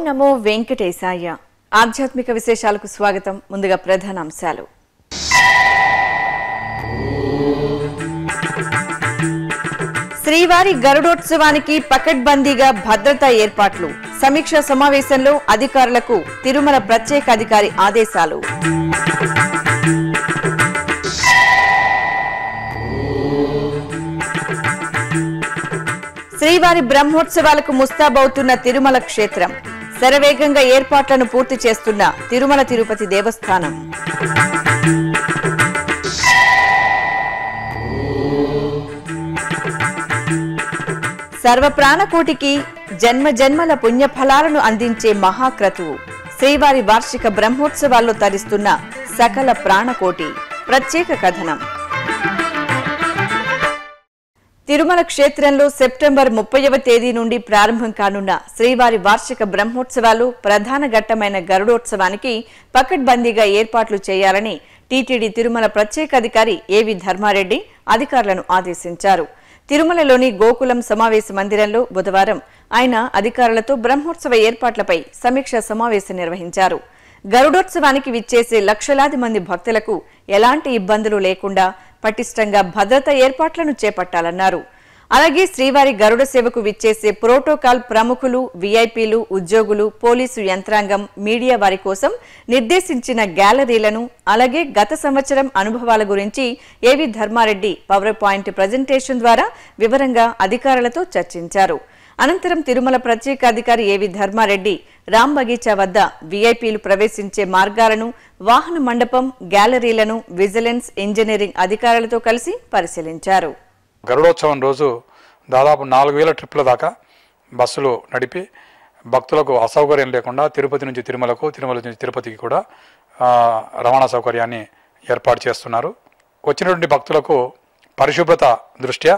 నమో వెంకటేశాయ ఆధ్యాత్మిక విశేషాలకు స్వాగతం ముందుగా ప్రధాన అంశాలు శ్రీవారి గరుడోత్సవానికి పకడ్బందీగా భద్రతా ఏర్పాట్లు సమీక్షా సమావేశంలో అధికారులకు తిరుమల ప్రత్యేక అధికారి ఆదేశాలు శ్రీవారి బ్రహ్మోత్సవాలకు ముస్తాబవుతున్న తిరుమల క్షేత్రం శరవేగంగా ఏర్పాట్లను పూర్తి చేస్తున్న తిరుమల తిరుపతి దేవస్థానం సర్వప్రాణకోటికి జన్మ జన్మల పుణ్యఫలాలను అందించే మహాక్రతువు శ్రీవారి వార్షిక బ్రహ్మోత్సవాల్లో తరిస్తున్న సకల ప్రాణకోటి ప్రత్యేక కథనం తిరుమల క్షేత్రంలో సెప్టెంబర్ ముప్పైవ తేదీ నుండి ప్రారంభం కానున్న శ్రీవారి వార్షిక బ్రహ్మోత్సవాలు ప్రధాన ఘట్టమైన గరుడోత్సవానికి పకడ్బందీగా ఏర్పాట్లు చేయాలని టీటీడీ తిరుమల ప్రత్యేక అధికారి ఏవి ధర్మారెడ్డి అధికారులను ఆదేశించారు తిరుమలలోని గోకులం సమావేశ మందిరంలో బుధవారం ఆయన అధికారులతో బ్రహ్మోత్సవ ఏర్పాట్లపై సమీక్షా సమావేశం నిర్వహించారు గరుడోత్సవానికి విచ్చేసే లక్షలాది మంది భక్తులకు ఎలాంటి ఇబ్బందులు లేకుండా పటిష్టంగా భద్రత ఏర్పాట్లను చేపట్టాలన్నారు అలాగే శ్రీవారి గరుడ సేవకు విచ్చేసే ప్రోటోకాల్ ప్రముఖులు వీఐపీలు ఉద్యోగులు పోలీసు యంత్రాంగం మీడియా వారి కోసం నిర్దేశించిన గ్యాలరీలను అలాగే గత సంవత్సరం అనుభవాల గురించి ఏవి ధర్మారెడ్డి పవర్ పాయింట్ ప్రజెంటేషన్ ద్వారా వివరంగా అధికారులతో చర్చించారు అనంతరం తిరుమల ప్రత్యేక అధికారి ఏవి ధర్మారెడ్డి రామ్ బగీచా వద్ద వీఐపీలు ప్రవేశించే మార్గాలను వాహన మండపం గ్యాలరీలను విజిలెన్స్ ఇంజనీరింగ్ అధికారులతో కలిసి పరిశీలించారు గరుడోత్సవం రోజు దాదాపు నాలుగు వేల ట్రిప్ల దాకా బస్సులు నడిపి భక్తులకు అసౌకర్యం లేకుండా తిరుపతి నుంచి తిరుమలకు తిరుమల నుంచి తిరుపతికి కూడా ఆ, రవాణా సౌకర్యాన్ని ఏర్పాటు చేస్తున్నారు వచ్చినటువంటి భక్తులకు పరిశుభ్రత దృష్ట్యా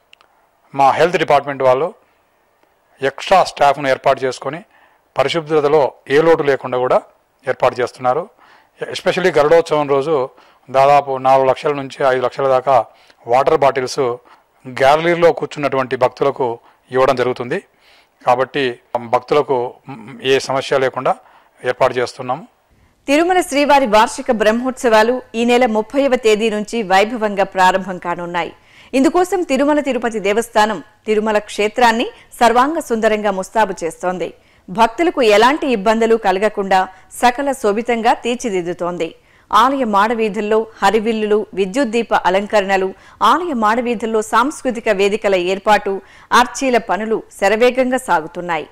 మా హెల్త్ డిపార్ట్మెంట్ వాళ్ళు ఎక్స్ట్రా స్టాఫ్ను ఏర్పాటు చేసుకొని పరిశుభ్రతలో ఏ లోటు లేకుండా కూడా ఏర్పాటు చేస్తున్నారు ఎస్పెషల్లీ గరుడోత్సవం రోజు దాదాపు నాలుగు లక్షల నుంచి ఐదు లక్షల దాకా వాటర్ బాటిల్స్ గ్యాలరీలో కూర్చున్నటువంటి భక్తులకు ఇవ్వడం జరుగుతుంది కాబట్టి భక్తులకు మ్, ఏ సమస్య లేకుండా ఏర్పాటు చేస్తున్నాము తిరుమల శ్రీవారి వార్షిక బ్రహ్మోత్సవాలు ఈ నెల ముప్పైవ తేదీ నుంచి వైభవంగా ప్రారంభం కానున్నాయి ఇందుకోసం తిరుమల తిరుపతి దేవస్థానం తిరుమల క్షేత్రాన్ని సర్వాంగ సుందరంగా ముస్తాబు చేస్తోంది భక్తులకు ఎలాంటి ఇబ్బందులు కలగకుండా సకల శోభితంగా తీర్చిదిద్దుతోంది ఆలయ మాడవీధుల్లో హరివిల్లులు విద్యుత్ దీప అలంకరణలు ఆలయ మాడవీధుల్లో సాంస్కృతిక వేదికల ఏర్పాటు ఆర్చీల పనులు శరవేగంగా సాగుతున్నాయి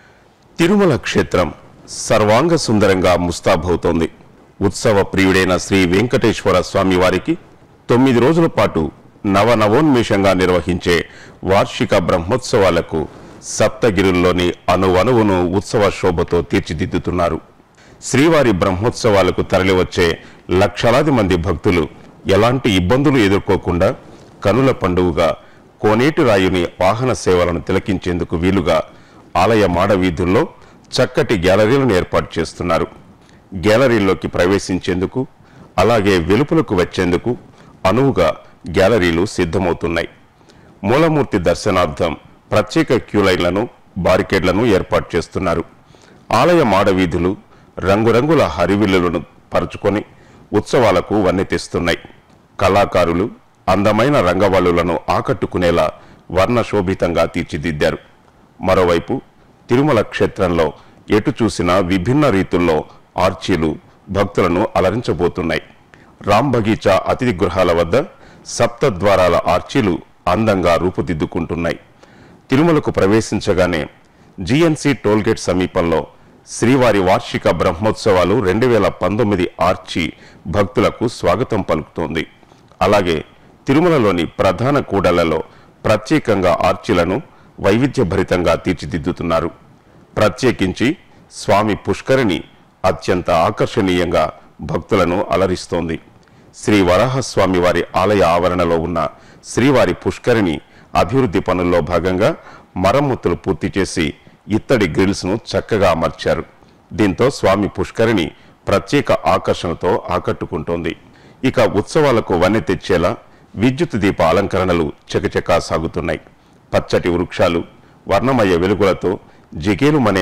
తిరుమల క్షేత్రం సర్వాంగ సుందరంగా ముస్తాబవుతోంది ఉత్సవ ప్రియుడైన శ్రీ వెంకటేశ్వర స్వామి వారికి తొమ్మిది రోజుల పాటు నవనవోన్మేషంగా నిర్వహించే వార్షిక బ్రహ్మోత్సవాలకు సప్తగిరుల్లోని అణువణువును ఉత్సవ శోభతో తీర్చిదిద్దుతున్నారు శ్రీవారి బ్రహ్మోత్సవాలకు తరలివచ్చే లక్షలాది మంది భక్తులు ఎలాంటి ఇబ్బందులు ఎదుర్కోకుండా కనుల పండుగగా కోనేటి రాయుని వాహన సేవలను తిలకించేందుకు వీలుగా ఆలయ మాడవీధుల్లో చక్కటి గ్యాలరీలను ఏర్పాటు చేస్తున్నారు గ్యాలరీల్లోకి ప్రవేశించేందుకు అలాగే వెలుపులకు వచ్చేందుకు అనువుగా గ్యాలరీలు సిద్ధమవుతున్నాయి మూలమూర్తి దర్శనార్థం ప్రత్యేక క్యూ లైన్లను బారికేడ్లను ఏర్పాటు చేస్తున్నారు ఆలయ మాడవీధులు రంగురంగుల హరివిల్లులను పరుచుకొని ఉత్సవాలకు వన్నె తెస్తున్నాయి కళాకారులు అందమైన రంగవల్లులను ఆకట్టుకునేలా వర్ణశోభితంగా తీర్చిదిద్దారు మరోవైపు తిరుమల క్షేత్రంలో ఎటు చూసినా విభిన్న రీతుల్లో ఆర్చీలు భక్తులను అలరించబోతున్నాయి రామ్ బగీచా అతిథి గృహాల వద్ద సప్త ద్వారాల ఆర్చీలు అందంగా రూపుదిద్దుకుంటున్నాయి తిరుమలకు ప్రవేశించగానే జిఎన్సి టోల్గేట్ సమీపంలో శ్రీవారి వార్షిక బ్రహ్మోత్సవాలు రెండు వేల పంతొమ్మిది ఆర్చి భక్తులకు స్వాగతం పలుకుతోంది అలాగే తిరుమలలోని ప్రధాన కూడళ్లలో ప్రత్యేకంగా ఆర్చిలను వైవిధ్యభరితంగా తీర్చిదిద్దుతున్నారు ప్రత్యేకించి స్వామి పుష్కరిణి అత్యంత ఆకర్షణీయంగా భక్తులను అలరిస్తోంది శ్రీ వరాహస్వామి వారి ఆలయ ఆవరణలో ఉన్న శ్రీవారి పుష్కరిణి అభివృద్ధి పనుల్లో భాగంగా మరమ్మతులు పూర్తి చేసి ఇత్తడి గ్రిల్స్ ను చక్కగా అమర్చారు దీంతో స్వామి పుష్కరిణి ప్రత్యేక ఆకర్షణతో ఆకట్టుకుంటోంది ఇక ఉత్సవాలకు వన్నె తెచ్చేలా విద్యుత్ దీప అలంకరణలు చకచకా సాగుతున్నాయి పచ్చటి వృక్షాలు వర్ణమయ వెలుగులతో జిగేలుమనేలా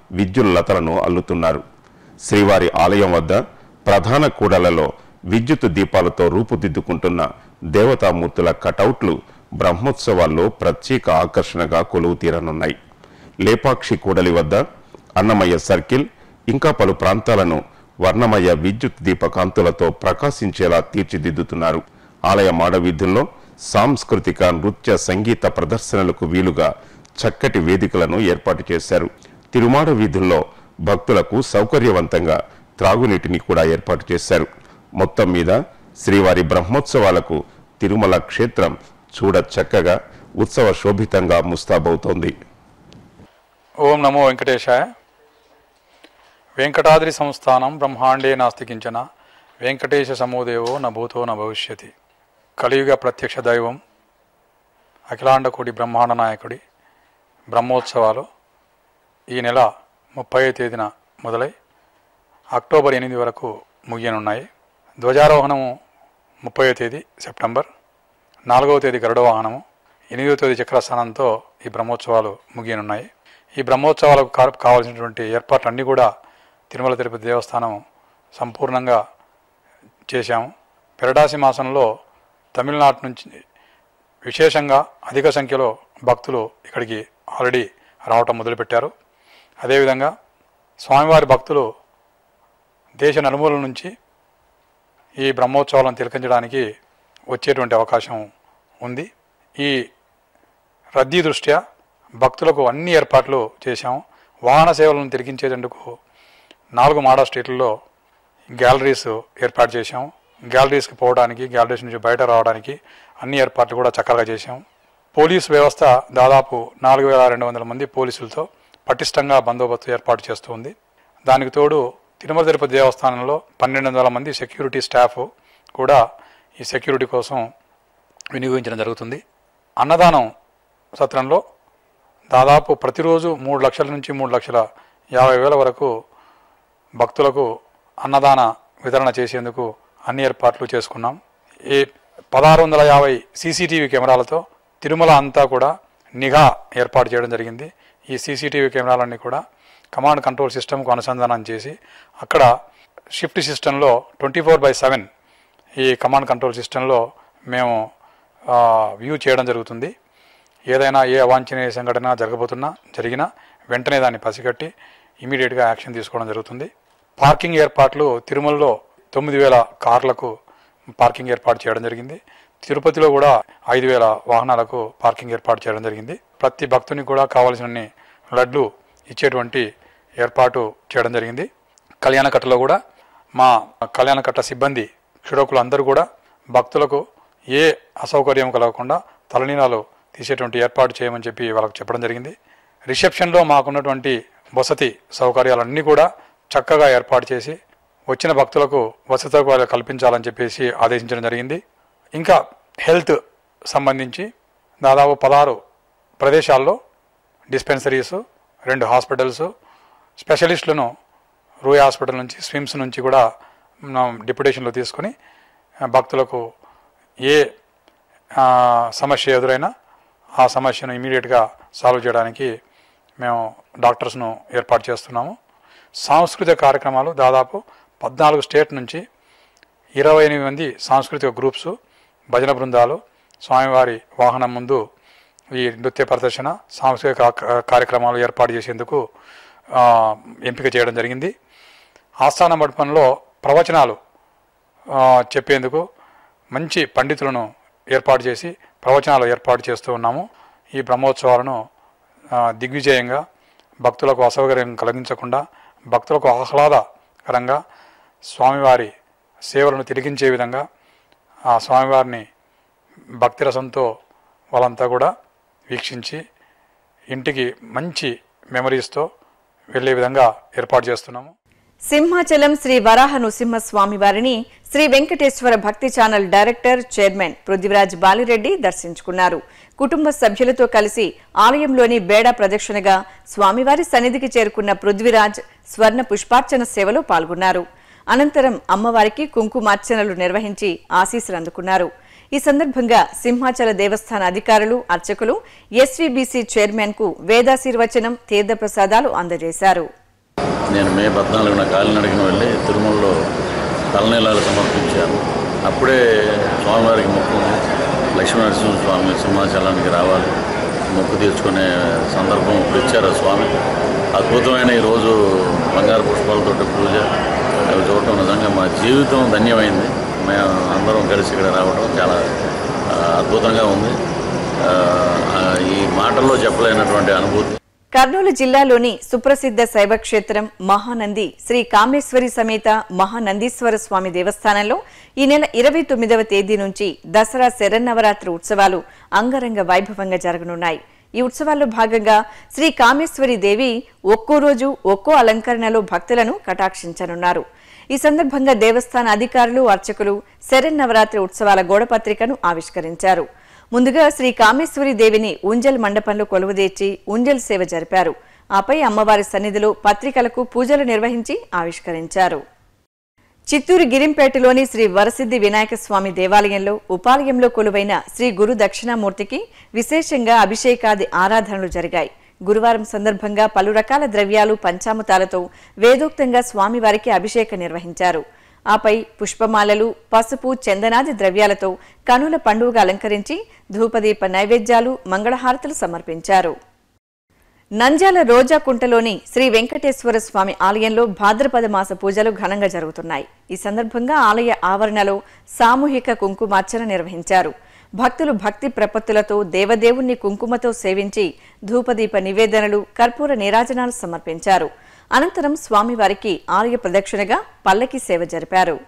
విద్యుల్లతలను అల్లుతున్నారు శ్రీవారి ఆలయం వద్ద ప్రధాన కూడలలో విద్యుత్ దీపాలతో రూపుదిద్దుకుంటున్న దేవతామూర్తుల కటౌట్లు బ్రహ్మోత్సవాల్లో ప్రత్యేక ఆకర్షణగా కొలువు తీరనున్నాయి లేపాక్షి కూడలి వద్ద అన్నమయ్య సర్కిల్ ఇంకా పలు ప్రాంతాలను వర్ణమయ విద్యుత్ దీపకాంతులతో ప్రకాశించేలా తీర్చిదిద్దుతున్నారు ఆలయ మాడవీధుల్లో సాంస్కృతిక నృత్య సంగీత ప్రదర్శనలకు వీలుగా చక్కటి వేదికలను ఏర్పాటు చేశారు తిరుమాడ వీధుల్లో భక్తులకు సౌకర్యవంతంగా త్రాగునీటిని కూడా ఏర్పాటు చేశారు మొత్తం మీద శ్రీవారి బ్రహ్మోత్సవాలకు తిరుమల క్షేత్రం చూడ చక్కగా ఉత్సవ శోభితంగా ముస్తాబవుతోంది ఓం నమో వెంకటేశాయ వెంకటాద్రి సంస్థానం బ్రహ్మాండే నాస్తి కించన వెంకటేశ సమోదేవో న భూతో న భవిష్యతి కలియుగ ప్రత్యక్ష దైవం అఖిలాండకోటి బ్రహ్మాండ నాయకుడి బ్రహ్మోత్సవాలు ఈ నెల ముప్పై తేదీన మొదలై అక్టోబర్ ఎనిమిది వరకు ముగియనున్నాయి ధ్వజారోహణము ముప్పై తేదీ సెప్టెంబర్ నాలుగవ తేదీ గరుడ వాహనము ఎనిమిదవ తేదీ చక్రస్థానంతో ఈ బ్రహ్మోత్సవాలు ముగియనున్నాయి ఈ బ్రహ్మోత్సవాలకు కా- కావాల్సినటువంటి ఏర్పాట్లన్నీ కూడా తిరుమల తిరుపతి దేవస్థానం సంపూర్ణంగా చేశాము పెరడాసి మాసంలో తమిళనాడు నుంచి విశేషంగా అధిక సంఖ్యలో భక్తులు ఇక్కడికి ఆల్రెడీ రావటం మొదలుపెట్టారు అదేవిధంగా స్వామివారి భక్తులు దేశ నలుమూలల నుంచి ఈ బ్రహ్మోత్సవాలను తిలకించడానికి వచ్చేటువంటి అవకాశం ఉంది ఈ రద్దీ దృష్ట్యా భక్తులకు అన్ని ఏర్పాట్లు చేశాము వాహన సేవలను తిరిగించేందుకు నాలుగు మాడా స్ట్రీట్లలో గ్యాలరీస్ ఏర్పాటు చేశాము గ్యాలరీస్కి పోవడానికి గ్యాలరీస్ నుంచి బయట రావడానికి అన్ని ఏర్పాట్లు కూడా చక్కగా చేశాము పోలీస్ వ్యవస్థ దాదాపు నాలుగు వేల రెండు వందల మంది పోలీసులతో పటిష్టంగా బందోబస్తు ఏర్పాటు చేస్తూ ఉంది దానికి తోడు తిరుమల తిరుపతి దేవస్థానంలో పన్నెండు వందల మంది సెక్యూరిటీ స్టాఫ్ కూడా ఈ సెక్యూరిటీ కోసం వినియోగించడం జరుగుతుంది అన్నదానం సత్రంలో దాదాపు ప్రతిరోజు మూడు లక్షల నుంచి మూడు లక్షల యాభై వేల వరకు భక్తులకు అన్నదాన వితరణ చేసేందుకు అన్ని ఏర్పాట్లు చేసుకున్నాం ఈ పదహారు వందల యాభై సీసీటీవీ కెమెరాలతో తిరుమల అంతా కూడా నిఘా ఏర్పాటు చేయడం జరిగింది ఈ సీసీటీవీ కెమెరాలన్నీ కూడా కమాండ్ కంట్రోల్ సిస్టమ్కు అనుసంధానం చేసి అక్కడ షిఫ్ట్ సిస్టంలో ట్వంటీ ఫోర్ బై సెవెన్ ఈ కమాండ్ కంట్రోల్ సిస్టంలో మేము ఆ, వ్యూ చేయడం జరుగుతుంది ఏదైనా ఏ అవాంఛనీయ సంఘటన జరగబోతున్నా జరిగినా వెంటనే దాన్ని పసిగట్టి ఇమీడియట్గా యాక్షన్ తీసుకోవడం జరుగుతుంది పార్కింగ్ ఏర్పాట్లు తిరుమలలో తొమ్మిది వేల కార్లకు పార్కింగ్ ఏర్పాటు చేయడం జరిగింది తిరుపతిలో కూడా ఐదు వేల వాహనాలకు పార్కింగ్ ఏర్పాటు చేయడం జరిగింది ప్రతి భక్తునికి కూడా కావలసిన లడ్లు ఇచ్చేటువంటి ఏర్పాటు చేయడం జరిగింది కళ్యాణకట్టలో కూడా మా కళ్యాణకట్ట సిబ్బంది క్షురకులు అందరూ కూడా భక్తులకు ఏ అసౌకర్యం కలగకుండా తలనీలాలు తీసేటువంటి ఏర్పాటు చేయమని చెప్పి వాళ్ళకు చెప్పడం జరిగింది రిసెప్షన్లో మాకున్నటువంటి వసతి సౌకర్యాలన్నీ కూడా చక్కగా ఏర్పాటు చేసి వచ్చిన భక్తులకు వసతి సౌకర్యాలు కల్పించాలని చెప్పేసి ఆదేశించడం జరిగింది ఇంకా హెల్త్ సంబంధించి దాదాపు పదహారు ప్రదేశాల్లో డిస్పెన్సరీస్ రెండు హాస్పిటల్స్ స్పెషలిస్టులను రూయ్ హాస్పిటల్ నుంచి స్విమ్స్ నుంచి కూడా మనం డిప్యుటేషన్లో తీసుకుని ఆ, భక్తులకు ఏ ఆ, సమస్య ఎదురైనా ఆ సమస్యను ఇమీడియట్గా సాల్వ్ చేయడానికి మేము డాక్టర్స్ను ఏర్పాటు చేస్తున్నాము సాంస్కృతిక కార్యక్రమాలు దాదాపు పద్నాలుగు స్టేట్ నుంచి ఇరవై ఎనిమిది మంది సాంస్కృతిక గ్రూప్స్ భజన బృందాలు స్వామివారి వాహనం ముందు ఈ నృత్య ప్రదర్శన సాంస్కృతిక కా- కార్యక్రమాలు ఏర్పాటు చేసేందుకు ఆ, ఎంపిక చేయడం జరిగింది ఆస్థాన మండపంలో ప్రవచనాలు ఆ, చెప్పేందుకు మంచి పండితులను ఏర్పాటు చేసి ప్రవచనాలు ఏర్పాటు చేస్తూ ఉన్నాము ఈ బ్రహ్మోత్సవాలను ఆ, దిగ్విజయంగా భక్తులకు అసౌకర్యం కలిగించకుండా భక్తులకు ఆహ్లాదకరంగా స్వామివారి సేవలను తిరిగించే విధంగా ఆ స్వామివారిని భక్తి రసంతో వాళ్ళంతా కూడా వీక్షించి ఇంటికి మంచి మెమరీస్తో వెళ్ళే విధంగా ఏర్పాటు చేస్తున్నాము సింహాచలం శ్రీ వరాహ నృసింహస్వామి వారిని Shri Venkateswara Bhakti channel director chairman Prithviraj Balireddy దర్శించుకున్నారు కుటుంబ సభ్యులతో కలిసి ఆలయంలోని బేడా ప్రదక్షిణగా స్వామివారి సన్నిధికి చేరుకున్న పృథ్వీరాజ్ స్వర్ణ పుష్పార్చన సేవలో పాల్గొన్నారు అనంతరం అమ్మవారికి కుంకుమార్చనలు నిర్వహించి ఆశీస్సులు అందుకున్నారు ఈ సందర్భంగా సింహాచల దేవస్థాన అధికారులు అర్చకులు ఎస్వీబీసీ చైర్మన్ కు వేదాశీర్వచనం తీర్థప్రసాదాలు అందజేశారు నేను మే పద్నాలుగున కాలినడకన వెళ్ళి తిరుమలలో తలనీలాలు సమర్పించాను అప్పుడే స్వామివారికి మొక్కు లక్ష్మీనరసింహ స్వామి సింహాచలానికి రావాలి మొక్కు తీర్చుకునే సందర్భం ఇప్పుడు ఇచ్చారు ఆ స్వామి అద్భుతమైన ఈరోజు బంగారు పుష్పాలతోటి పూజ అవి చూడటం నిజంగా మా జీవితం ధన్యమైంది మేము అందరం కలిసి ఇక్కడ రావడం చాలా ఆ, అద్భుతంగా ఉంది ఆ, ఆ, ఈ మాటల్లో చెప్పలేనటువంటి అనుభూతి కర్నూలు జిల్లాలోని సుప్రసిద్ధ శైవ క్షేత్రం మహానంది శ్రీ కామేశ్వరి సమేత మహానందీశ్వర స్వామి దేవస్థానంలో ఈ నెల ఇరవై తొమ్మిదవ తేదీ నుంచి దసరా శరన్నవరాత్రి ఉత్సవాలు అంగరంగ వైభవంగా జరగనున్నాయి ఈ ఉత్సవాల్లో భాగంగా శ్రీ కామేశ్వరి దేవి ఒక్కో రోజు ఒక్కో అలంకరణలో భక్తులను కటాక్షించనున్నారు ఈ సందర్భంగా దేవస్థాన అధికారులు అర్చకులు శరన్నవరాత్రి ఉత్సవాల గోడపత్రికను ఆవిష్కరించారు ముందుగా శ్రీ కామేశ్వరి దేవిని ఉంజల్ మండపంలో కొలువుదీర్చి ఉంజల్ సేవ జరిపారు ఆపై అమ్మవారి సన్నిధిలో పత్రికలకు పూజలు నిర్వహించి ఆవిష్కరించారు చిత్తూరు గిరింపేటలోని శ్రీ వరసిద్ధి వినాయక స్వామి దేవాలయంలో ఉపాలయంలో కొలువైన శ్రీ గురు దక్షిణామూర్తికి విశేషంగా అభిషేకాది ఆరాధనలు జరిగాయి గురువారం సందర్భంగా పలు రకాల ద్రవ్యాలు పంచామృతాలతో వేదోక్తంగా స్వామివారికి అభిషేకం నిర్వహించారు ఆపై పుష్పమాలలు పసుపు చందనాది ద్రవ్యాలతో కనుల పండుగ అలంకరించి ధూపదీప నైవేద్యాలు మంగళహారతులు సమర్పించారు నంద్యాల రోజా కుంటలోని శ్రీ వెంకటేశ్వర స్వామి ఆలయంలో భాద్రపద మాస పూజలు ఘనంగా జరుగుతున్నాయి ఈ సందర్భంగా ఆలయ ఆవరణలో సామూహిక కుంకుమార్చన నిర్వహించారు భక్తులు భక్తి ప్రపత్తులతో దేవదేవుణ్ణి కుంకుమతో సేవించి ధూపదీప నివేదనలు కర్పూర నీరాజనాలు సమర్పించారు అనంతరం స్వామివారికి ఆలయ ప్రదక్షిణగా పల్లకి సేవ జరిపారు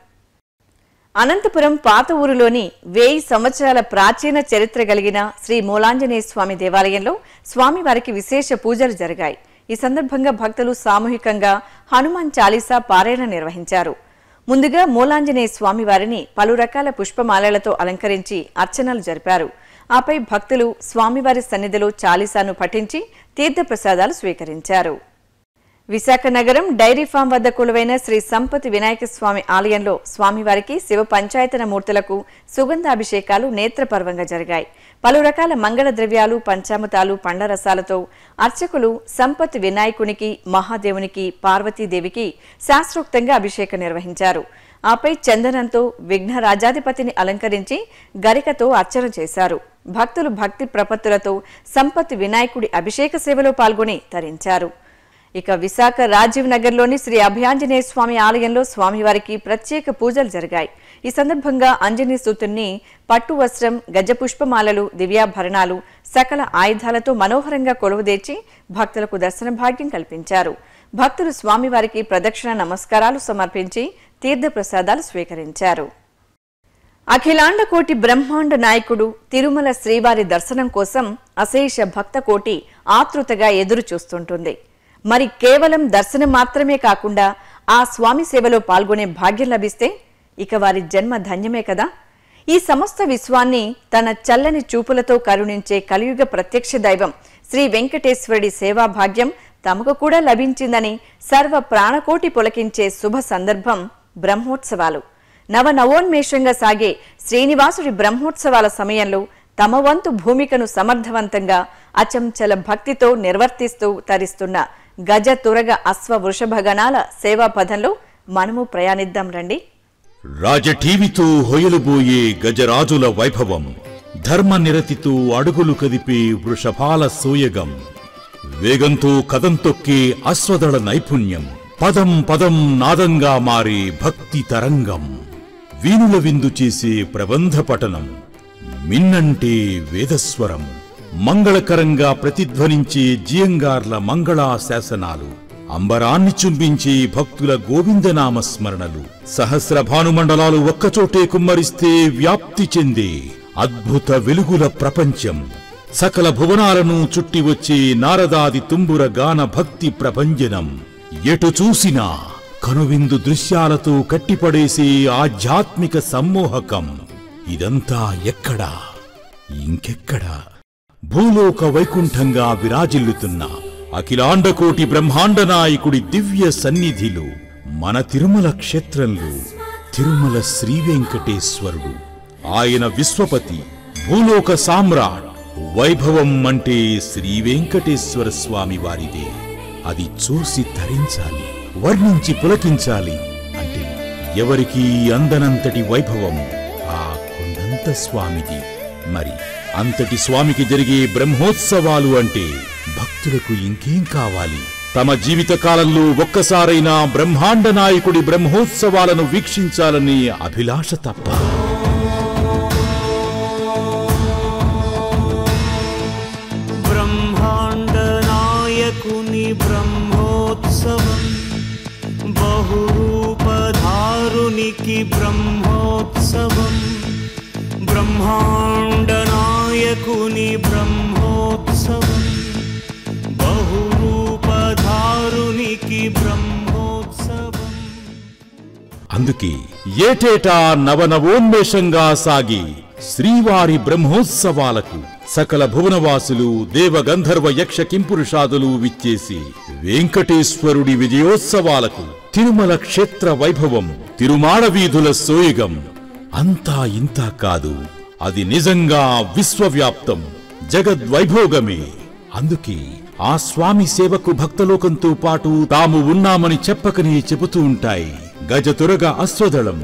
అనంతపురం పాత ఊరులోని వేయి సంవత్సరాల ప్రాచీన చరిత్ర కలిగిన శ్రీ మూలాంజనేయ స్వామి దేవాలయంలో స్వామివారికి విశేష పూజలు జరిగాయి ఈ సందర్భంగా భక్తులు సామూహికంగా హనుమాన్ చాలీసా పారాయణ నిర్వహించారు ముందుగా మూలాంజనేయ స్వామివారిని పలు రకాల పుష్పమాలలతో అలంకరించి అర్చనలు జరిపారు ఆపై భక్తులు స్వామివారి సన్నిధిలో చాలీసాను పఠించి తీర్థప్రసాదాలు స్వీకరించారు విశాఖ నగరం డైరీ ఫామ్ వద్ద కొలువైన శ్రీ సంపతి వినాయక స్వామి ఆలయంలో స్వామివారికి శివ పంచాయతన మూర్తులకు సుగంధాభిషేకాలు నేత్రపర్వంగా జరిగాయి పలు రకాల మంగళ ద్రవ్యాలు పంచామృతాలు పండ్లరసాలతో అర్చకులు సంపత్ వినాయకునికి మహాదేవునికి పార్వతీదేవికి శాస్త్రోక్తంగా అభిషేకం నిర్వహించారు ఆపై చందనంతో విఘ్న రాజాధిపతిని అలంకరించి గరికతో అర్చన చేశారు భక్తులు భక్తి ప్రపత్తులతో సంపత్ వినాయకుడి అభిషేక సేవలో పాల్గొని తరించారు ఇక విశాఖ రాజీవ్ నగర్లోని శ్రీ అభయాంజనేయ స్వామి ఆలయంలో స్వామివారికి ప్రత్యేక పూజలు జరిగాయి ఈ సందర్భంగా అంజనేయ సూతుణ్ణి పట్టు వస్త్రం గజపుష్పమాలలు దివ్యాభరణాలు సకల ఆయుధాలతో మనోహరంగా కొలువుదీర్చి భక్తులకు దర్శన భాగ్యం కల్పించారు భక్తులు స్వామివారికి ప్రదక్షిణ నమస్కారాలు సమర్పించి తీర్థప్రసాదాలు స్వీకరించారు అఖిలాండ కోటి బ్రహ్మాండ నాయకుడు తిరుమల శ్రీవారి దర్శనం కోసం అశేష భక్త కోటి ఆతృతగా ఎదురు చూస్తుంటుంది మరి కేవలం దర్శనం మాత్రమే కాకుండా ఆ స్వామి సేవలో పాల్గొనే భాగ్యం లభిస్తే ఇక వారి జన్మ ధన్యమే కదా ఈ సమస్త విశ్వాన్ని తన చల్లని చూపులతో కరుణించే కలియుగ ప్రత్యక్ష దైవం శ్రీ వెంకటేశ్వరుడి సేవా భాగ్యం తమకు కూడా లభించిందని సర్వ ప్రాణకోటి పులకించే శుభ సందర్భం బ్రహ్మోత్సవాలు నవ నవోన్మేషంగా సాగే శ్రీనివాసుడి బ్రహ్మోత్సవాల సమయంలో తమ వంతు భూమికను సమర్థవంతంగా అచంచల భక్తితో నిర్వర్తిస్తూ తరిస్తున్న గజ తురగ అశ్వ వృషభగణాల సేవా పథంలో మనము ప్రయాణిద్దాం రండి రాజఠీవితో హొయలుబోయే గజరాజుల వైభవం ధర్మ నిరతితో అడుగులు కదిపే వృషభాల సోయగం వేగంతో కదం తొక్కే అశ్వదళ నైపుణ్యం పదం పదం నాదంగా మారే భక్తి తరంగం వీణుల విందు చేసే ప్రబంధ పఠనం మిన్నంటే వేదస్వరం మంగళకరంగా ప్రతిధ్వనించే జియంగార్ల మంగళా శాసనాలు అంబరాన్ని చుంబించే భక్తుల గోవిందనామ స్మరణలు సహస్ర భానుమండలాలు ఒక్కచోటే కుమ్మరిస్తే వ్యాప్తి చెందే అద్భుత వెలుగుల ప్రపంచం సకల భువనాలను చుట్టి వచ్చే నారదాది తుంబుర గాన భక్తి ప్రభంజనం ఎటు చూసినా కనువిందు దృశ్యాలతో కట్టిపడేసే ఆధ్యాత్మిక సమ్మోహకం ఇదంతా ఎక్కడా ఇంకెక్కడా భూలోక వైకుంఠంగా విరాజిల్లుతున్న అఖిలాండకోటి బ్రహ్మాండ నాయకుడి దివ్య సన్నిధిలో మన తిరుమల క్షేత్రంలో తిరుమల శ్రీ వెంకటేశ్వరుడు ఆయన విశ్వపతి భూలోక సామ్రాట్ వైభవం అంటే శ్రీ వెంకటేశ్వర స్వామి వారిదే అది చూసి ధరించాలి వర్ణించి పులకించాలి అంటే ఎవరికీ అందనంతటి వైభవం ఆ కొండంత స్వామిది మరి అంతటి స్వామికి జరిగే బ్రహ్మోత్సవాలు అంటే భక్తులకు ఇంకేం కావాలి తమ జీవిత కాలంలో ఒక్కసారైనా బ్రహ్మాండ నాయకుడి బ్రహ్మోత్సవాలను వీక్షించాలని అభిలాష తప్ప బ్రహ్మాండనాయకుని బ్రహ్మోత్సవం బహురూపధారునికి బ్రహ్మోత్సవం బ్రహ్మాండనాయకుని బ్రహ్మోత్సవం బహురూపధారునికి బ్రహ్మోత్సవం అందుకే ఏటేటా నవనవోన్మేషంగా సాగి శ్రీవారి బ్రహ్మోత్సవాలకు సకల భువనవాసులు దేవగంధర్వ యక్ష కింపురుషాదులు విచ్చేసి వెంకటేశ్వరుడి విజయోత్సవాలకు తిరుమల క్షేత్ర వైభవం తిరుమాడ వీధుల సోయగం అంతా ఇంతా కాదు అది నిజంగా విశ్వవ్యాప్తం జగద్వైభోగమే అందుకే ఆ స్వామి సేవకు భక్తలోకంతో పాటు తాము ఉన్నామని చెప్పకనే చెబుతూ ఉంటాయి గజతురగ అశ్వదళం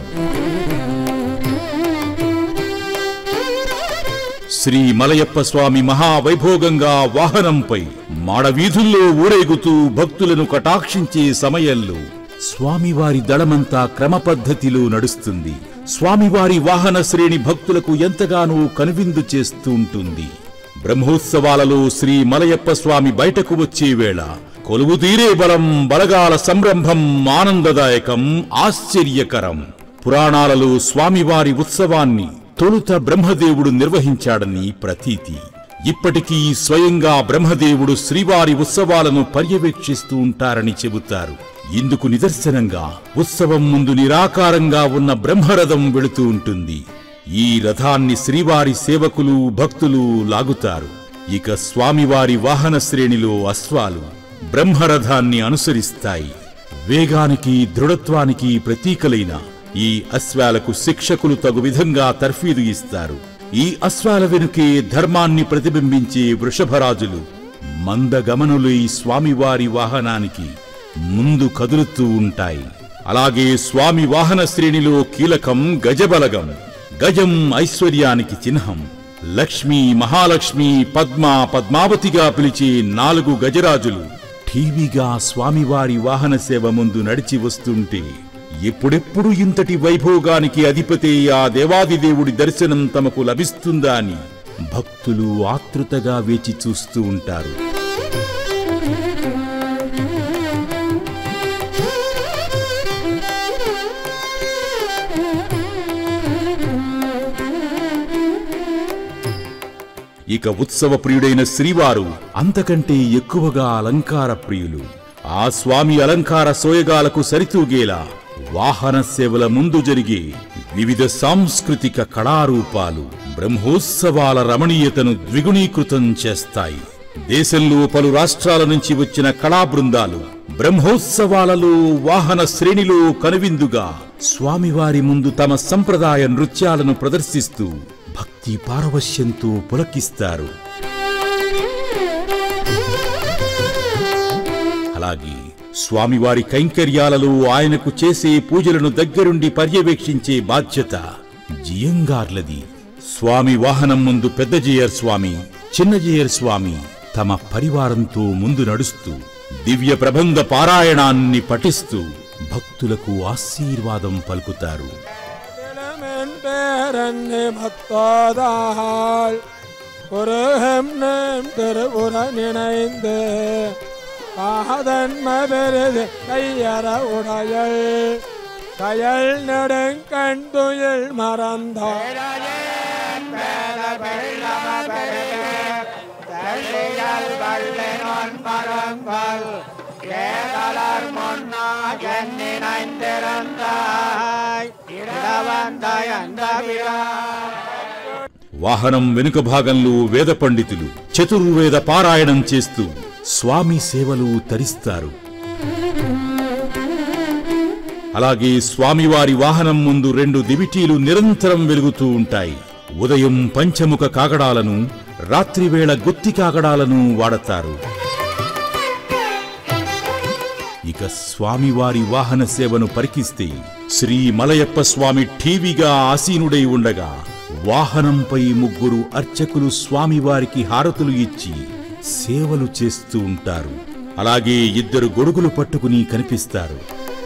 శ్రీ మలయప్ప స్వామి మహావైభోగంగా వాహనంపై మాడవీధుల్లో ఊరేగుతూ భక్తులను కటాక్షించే సమయంలో స్వామివారి దళమంతా క్రమపద్ధతిలో నడుస్తుంది స్వామివారి వాహన శ్రేణి భక్తులకు ఎంతగానో కనువిందు చేస్తూ ఉంటుంది బ్రహ్మోత్సవాలలో శ్రీ మలయప్ప స్వామి బయటకు వచ్చే వేళ కొలువు తీరే బలం బలగాల సంరంభం ఆనందదాయకం ఆశ్చర్యకరం పురాణాలలో స్వామివారి ఉత్సవాన్ని తొలుత బ్రహ్మదేవుడు నిర్వహించాడని ప్రతీతి ఇప్పటికీ స్వయంగా బ్రహ్మదేవుడు శ్రీవారి ఉత్సవాలను పర్యవేక్షిస్తూ ఉంటారని చెబుతారు ఇందుకు నిదర్శనంగా ఉత్సవం ముందు నిరాకారంగా ఉన్న బ్రహ్మరథం వెళుతూ ఉంటుంది ఈ రథాన్ని శ్రీవారి సేవకులు భక్తులు లాగుతారు ఇక స్వామివారి వాహన శ్రేణిలో అశ్వాలు బ్రహ్మరథాన్ని అనుసరిస్తాయి వేగానికి దృఢత్వానికి ప్రతీకలైన ఈ అశ్వాలకు శిక్షకులు తగు విధంగా తర్ఫీదు ఇస్తారు ఈ అశ్వాల వెనుకే ధర్మాన్ని ప్రతిబింబించే వృషభరాజులు మందగమనులై స్వామివారి వాహనానికి ముందు కదులుతూ ఉంటాయి అలాగే స్వామి వాహన శ్రేణిలో కీలకం గజబలగం గజం ఐశ్వర్యానికి చిహ్నం లక్ష్మి మహాలక్ష్మి పద్మ పద్మావతిగా పిలిచే నాలుగు గజరాజులు ఠీవిగా స్వామివారి వాహన సేవ ముందు నడిచి వస్తుంటే ఎప్పుడెప్పుడు ఇంతటి వైభోగానికి అధిపతి ఆ దేవాదిదేవుడి దర్శనం తమకు లభిస్తుందా అని భక్తులు ఆతృతగా వేచి చూస్తూ ఉంటారు ఇక ఉత్సవ ప్రియుడైన శ్రీవారు అంతకంటే ఎక్కువగా అలంకార ప్రియులు ఆ స్వామి అలంకార సోయగాలకు సరితూగేలా వాహన సేవల ముందు జరిగే వివిధ సాంస్కృతిక కళారూపాలు బ్రహ్మోత్సవాల రమణీయతను ద్విగుణీకృతం చేస్తాయి దేశంలో పలు రాష్ట్రాల నుంచి వచ్చిన కళా బృందాలు బ్రహ్మోత్సవాలలో వాహన శ్రేణిలో కనువిందుగా స్వామివారి ముందు తమ సంప్రదాయ నృత్యాలను ప్రదర్శిస్తూ భక్తి పారవశ్యంతో పులకిస్తారు అలాగే స్వామివారి కైంకర్యాలలో ఆయనకు చేసే పూజలను దగ్గరుండి పర్యవేక్షించే బాధ్యత జియంగార్లది స్వామి వాహనం ముందు పెద్ద జేయర్ స్వామి చిన్న జేయర్ స్వామి తమ పరివారంతో ముందు నడుస్తూ దివ్య ప్రబంధ పారాయణాన్ని పఠిస్తూ భక్తులకు ఆశీర్వాదం పలుకుతారు பேரன்னு பக்தோதாள் குருகம் நம் திருபுர நினைந்து காதன்ம பெருது கையற உடையள் கயல் நெடுங்கண் துயில் மறந்தாள் వాహనం వెనుక భాగంలో వేద పండితులు చతుర్వేద పారాయణం చేస్తూ స్వామి సేవలు తరిస్తారు అలాగే స్వామివారి వాహనం ముందు రెండు దివిటీలు నిరంతరం వెలుగుతూ ఉంటాయి ఉదయం పంచముఖ కాగడాలను రాత్రివేళ గుత్తి కాగడాలను వాడతారు ఇక స్వామివారి వాహన సేవను పరికిస్తే శ్రీ మలయప్ప స్వామి ఠీవిగా ఆసీనుడై ఉండగా వాహనంపై ముగ్గురు అర్చకులు స్వామివారికి హారతులు ఇచ్చి సేవలు చేస్తూ ఉంటారు అలాగే ఇద్దరు గొడుగులు పట్టుకుని కనిపిస్తారు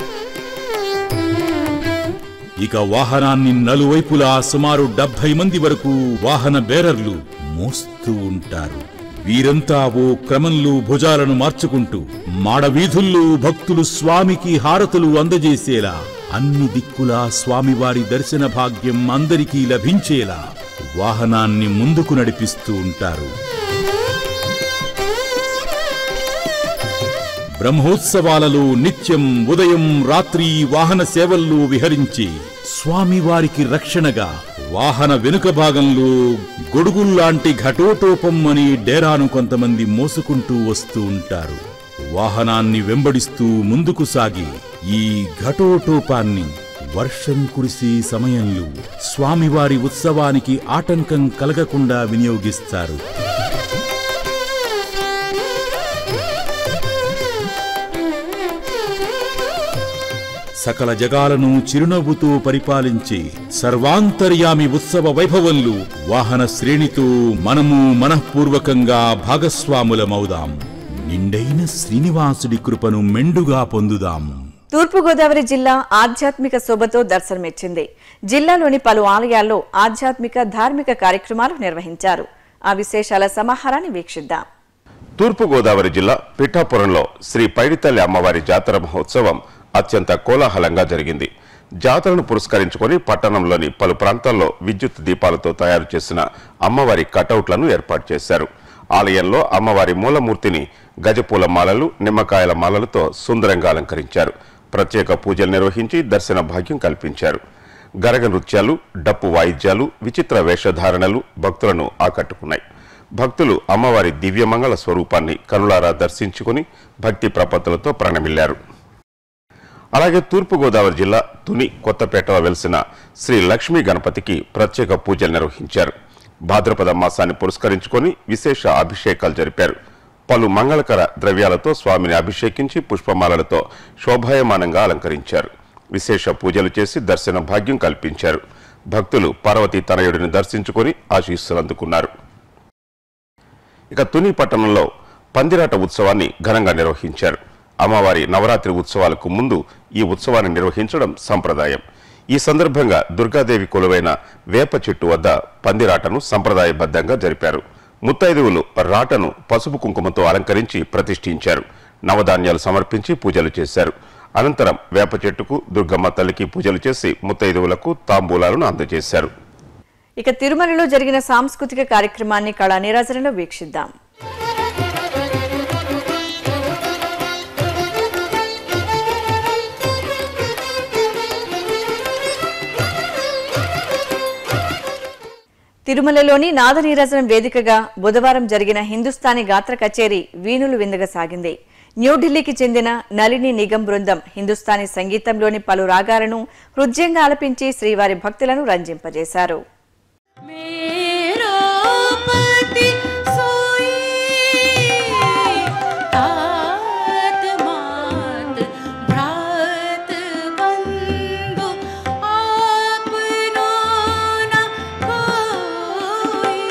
ఇక వాహనాన్ని నలువైపులా సుమారు డెబ్బై మంది వరకు వాహన బేరర్లు మోస్తూ ఉంటారు వీరంతా ఓ క్రమంలో భుజాలను మార్చుకుంటూ మాడవీధుల్లో భక్తులు స్వామికి హారతులు అందజేసేలా అన్ని దిక్కులా స్వామివారి దర్శన భాగ్యం అందరికీ లభించేలా వాహనాన్ని ముందుకు నడిపిస్తూ ఉంటారు బ్రహ్మోత్సవాలలో నిత్యం ఉదయం రాత్రి వాహన సేవల్లో విహరించి స్వామివారికి రక్షణగా వాహన వెనుక భాగంలో గొడుగుల్లాంటి ఘటోటోపం అని డేరాను కొంతమంది మోసుకుంటూ వస్తూ ఉంటారు వాహనాన్ని వెంబడిస్తూ ముందుకు సాగి ఈ ఘటోటోపాన్ని వర్షం కురిసే సమయంలో స్వామివారి ఉత్సవానికి ఆటంకం కలగకుండా వినియోగిస్తారు సకల జగాలను చిరునవ్వుతో పరిపాలించి సర్వాంతర్యామి ఉత్సవ వైభవంలో వాహన శ్రేణితో మనము మనఃపూర్వకంగా భాగస్వాములమవుదాం నిండైన శ్రీనివాసుడి కృపను మెండుగా పొందుదాం తూర్పుగోదావరి జిల్లా ఆధ్యాత్మిక శోభతో దర్శనమిచ్చింది జిల్లాలోని పలు ఆలయాల్లో ఆధ్యాత్మిక ధార్మిక కార్యక్రమాలు నిర్వహించారు ఆ విశేషాల సమాహారాన్ని వీక్షిద్దాం తూర్పుగోదావరి జిల్లా పిఠాపురంలో శ్రీ పైడితల్లి అమ్మవారి జాతర మహోత్సవం అత్యంత కోలాహలంగా జరిగింది జాతరను పురస్కరించుకొని పట్టణంలోని పలు ప్రాంతాల్లో విద్యుత్ దీపాలతో తయారు చేసిన అమ్మవారి కటౌట్లను ఏర్పాటు చేశారు ఆలయంలో అమ్మవారి మూలమూర్తిని గజపూల మాలలు నిమ్మకాయల మాలలతో సుందరంగా అలంకరించారు ప్రత్యేక పూజలు నిర్వహించి దర్శన భాగ్యం కల్పించారు గరగ నృత్యాలు డప్పు వాయిద్యాలు విచిత్ర వేషధారణలు భక్తులను ఆకట్టుకున్నాయి భక్తులు అమ్మవారి దివ్యమంగళ స్వరూపాన్ని కనులారా దర్శించుకుని భక్తి ప్రపత్తులతో ప్రణమిల్లారు అలాగే తూర్పుగోదావరి జిల్లా తుని కొత్తపేటలో వెలిసిన శ్రీ లక్ష్మీ గణపతికి ప్రత్యేక పూజలు నిర్వహించారు భాద్రపద మాసాన్ని పురస్కరించుకొని విశేష అభిషేకాలు జరిపారు పలు మంగళకర ద్రవ్యాలతో స్వామిని అభిషేకించి పుష్పమాలలతో శోభాయమానంగా అలంకరించారు విశేష పూజలు చేసి దర్శన భాగ్యం కల్పించారు భక్తులు పార్వతీ తనయుడిని దర్శించుకొని ఆశీస్సులు అందుకున్నారు ఇక తుని పట్టణంలో పందిరాట ఉత్సవాన్ని ఘనంగా నిర్వహించారు అమ్మవారి నవరాత్రి ఉత్సవాలకు ముందు ఈ ఉత్సవాన్ని నిర్వహించడం సంప్రదాయం ఈ సందర్భంగా దుర్గాదేవి కొలువైన వేప చెట్టు వద్ద పందిరాటను సంప్రదాయబద్ధంగా జరిపారు ముత్తైదువులు రాటను పసుపు కుంకుమతో అలంకరించి ప్రతిష్ఠించారు నవధాన్యాలు సమర్పించి పూజలు చేశారు అనంతరం వేప చెట్టుకు దుర్గమ్మ తల్లికి పూజలు చేసి ముత్తైదువులకు తాంబూలాలను అందజేశారు ఇక తిరుమలలో జరిగిన సాంస్కృతిక కార్యక్రమాన్ని కళా నీరాజనలో వీక్షిద్దాం తిరుమలలోని నాదనీరాజనం వేదికగా బుధవారం జరిగిన హిందుస్థానీ గాత్ర కచేరీ వీణులు విందుగా సాగింది న్యూఢిల్లీకి చెందిన నళిని నిగం బృందం హిందుస్థానీ సంగీతంలోని పలు రాగాలను హృదయంగా ఆలపించి శ్రీవారి భక్తులను రంజింపజేశారు मेरो पति सोई तात मात भ्रात बंधु आपनो न कोई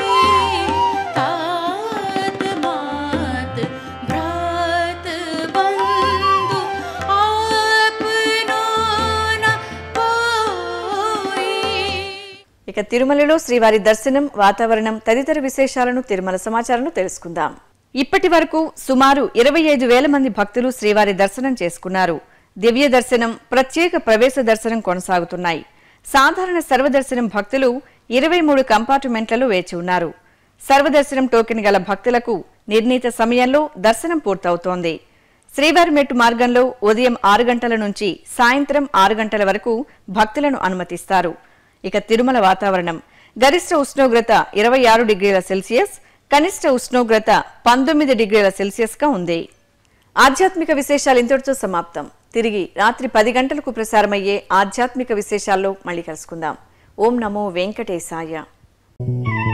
तात मात भ्रात बंधु आपनो न कोई ఇక తిరుమలలో శ్రీవారి దర్శనం వాతావరణం తదితర విశేషాలను తిరుమల సమాచారంలో తెలుసుకుందాం ఇప్పటి వరకు సుమారు ఇరవై ఐదు వేల మంది భక్తులు శ్రీవారి దర్శనం చేసుకున్నారు దివ్య దర్శనం ప్రత్యేక ప్రవేశ దర్శనం కొనసాగుతున్నాయి సాధారణ సర్వదర్శనం భక్తులు ఇరవై మూడు కంపార్ట్మెంట్లలో వేచి ఉన్నారు సర్వదర్శనం టోకెన్ గల భక్తులకు నిర్ణీత సమయంలో దర్శనం పూర్తవుతోంది శ్రీవారి మెట్టు మార్గంలో ఉదయం ఆరు గంటల నుంచి సాయంత్రం ఆరు గంటల వరకు భక్తులను అనుమతిస్తారు ఇక తిరుమల వాతావరణం గరిష్ట ఉష్ణోగ్రత ఇరవై ఆరు డిగ్రీల సెల్సియస్ కనిష్ట ఉష్ణోగ్రత పంతొమ్మిది డిగ్రీల సెల్సియస్ గా ఉంది ఆధ్యాత్మిక విశేషాలు ఇంతటితో సమాప్తం తిరిగి రాత్రి పది గంటలకు ప్రసారమయ్యే ఆధ్యాత్మిక విశేషాల్లో మళ్ళీ కలుసుకుందాం ఓం నమో వెంకటేశాయ